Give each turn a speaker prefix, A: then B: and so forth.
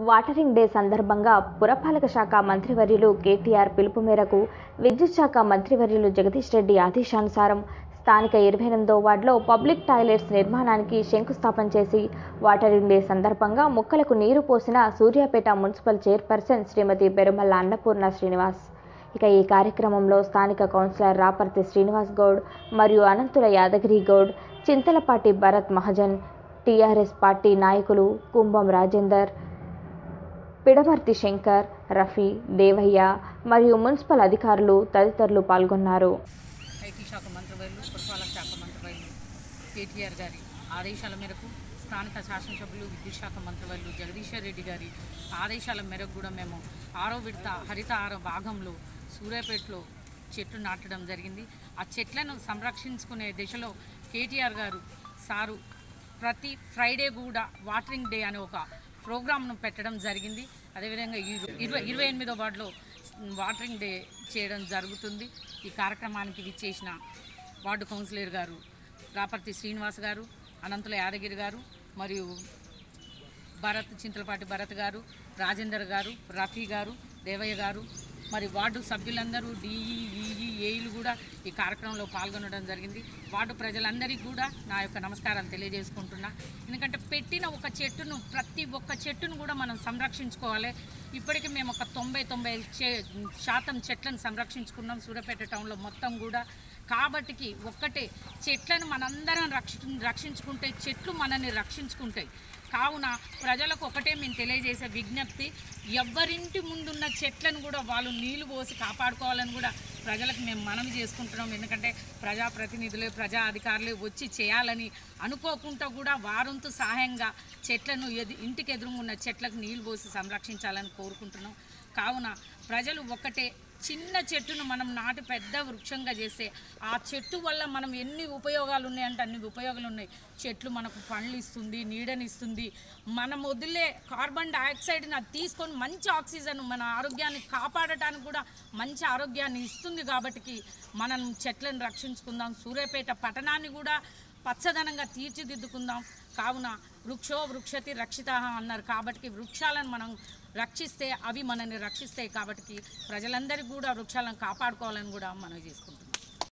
A: watering day సందర్భంగా పురపాలక శాఖ మంత్రివర్యులు కేటీఆర్ పిలుపు మేరకు విద్యుత్ శాఖ మంత్రివర్యులు జగదీష్ రెడ్డి ఆదేశానుసారం స్థానిక ఇరవై ఎనిమిదో వార్డులో పబ్లిక్ టాయిలెట్స్ నిర్మాణానికి శంకుస్థాపన చేసి వాటరింగ్ డే సందర్భంగా మొక్కలకు నీరు పోసిన సూర్యాపేట మున్సిపల్ చైర్పర్సన్ శ్రీమతి పెరుమల్ల అన్నపూర్ణ శ్రీనివాస్ ఇక ఈ కార్యక్రమంలో స్థానిక కౌన్సిలర్ రాపర్తి శ్రీనివాస్ గౌడ్ మరియు అనంతుల యాదగిరి గౌడ్ చింతలపాటి భరత్ మహజన్ టీఆర్ఎస్ పార్టీ నాయకులు కుంభం రాజేందర్ పిడమర్తి శంకర్ రఫీ దేవయ్య మరియు మున్సిపల్ అధికారులు తదితరులు పాల్గొన్నారు
B: ఐటీ శాఖ మంత్రివర్యులు పురపాలక శాఖ మంత్రివర్యులు కేటీఆర్ గారి ఆదేశాల మేరకు స్థానిక శాసనసభ్యులు విద్యుత్ శాఖ మంత్రివర్యులు జగదీశ్వర్ రెడ్డి గారి ఆదేశాల మేరకు కూడా మేము ఆరో విడత హరితహార భాగంలో సూర్యాపేటలో చెట్లు నాటడం జరిగింది ఆ చెట్లను సంరక్షించుకునే దిశలో కేటీఆర్ గారు సారు ప్రతి ఫ్రైడే కూడా వాటరింగ్ డే అనే ఒక ప్రోగ్రామ్ను పెట్టడం జరిగింది అదేవిధంగా ఈ ఇరవై ఇరవై ఎనిమిదో వార్డులో వాటరింగ్ డే చేయడం జరుగుతుంది ఈ కార్యక్రమానికి విచ్చేసిన వార్డు కౌన్సిలర్ గారు రాపర్తి శ్రీనివాస్ గారు అనంతుల యాదగిరి గారు మరియు భరత్ చింతలపాటి భరత్ గారు రాజేందర్ గారు రఫీ గారు దేవయ్య గారు మరి వార్డు సభ్యులందరూ డిఈ ఈఈ ఏఈలు కూడా ఈ కార్యక్రమంలో పాల్గొనడం జరిగింది వార్డు ప్రజలందరికీ కూడా నా యొక్క నమస్కారాలు తెలియజేసుకుంటున్నా ఎందుకంటే పెట్టిన ఒక చెట్టును ప్రతి ఒక్క చెట్టును కూడా మనం సంరక్షించుకోవాలి ఇప్పటికీ మేము ఒక తొంభై తొంభై చే- శాతం చెట్లను సంరక్షించుకున్నాం సూర్యాపేట టౌన్లో మొత్తం కూడా కాబట్టికి ఒక్కటే చెట్లను మనందరం రక్షి రక్షించుకుంటే చెట్లు మనల్ని రక్షించుకుంటాయి కావున ప్రజలకు ఒకటే మేము తెలియజేసే విజ్ఞప్తి ఎవ్వరింటి ముందున్న చెట్లను కూడా వాళ్ళు నీళ్లు పోసి కాపాడుకోవాలని కూడా ప్రజలకు మేము మనవి చేసుకుంటున్నాం ఎందుకంటే ప్రజాప్రతినిధులే ప్రజా అధికారులే వచ్చి చేయాలని అనుకోకుండా కూడా వారంతు సహాయంగా చెట్లను ఎది ఇంటికి ఎదురుగున్న చెట్లకు నీళ్లు పోసి సంరక్షించాలని కోరుకుంటున్నాం కావున ప్రజలు ఒక్కటే చిన్న చెట్టును మనం నాటి పెద్ద వృక్షంగా చేస్తే ఆ చెట్టు వల్ల మనం ఎన్ని ఉపయోగాలు ఉన్నాయంటే అన్ని ఉపయోగాలు ఉన్నాయి చెట్లు మనకు పండ్లు ఇస్తుంది నీడనిస్తుంది మనం వదిలే కార్బన్ డైఆక్సైడ్ని అది తీసుకొని మంచి ఆక్సిజన్ మన ఆరోగ్యాన్ని కాపాడటానికి కూడా మంచి ఆరోగ్యాన్ని ఇస్తుంది కాబట్టి మనం చెట్లను రక్షించుకుందాం సూర్యాపేట పట్టణాన్ని కూడా పచ్చదనంగా తీర్చిదిద్దుకుందాం కావున వృక్షో వృక్షతి రక్షిత అన్నారు కాబట్టి వృక్షాలను మనం రక్షిస్తే అవి మనల్ని రక్షిస్తాయి కాబట్టి ప్రజలందరికీ కూడా వృక్షాలను కాపాడుకోవాలని కూడా మనం చేసుకుంటున్నాం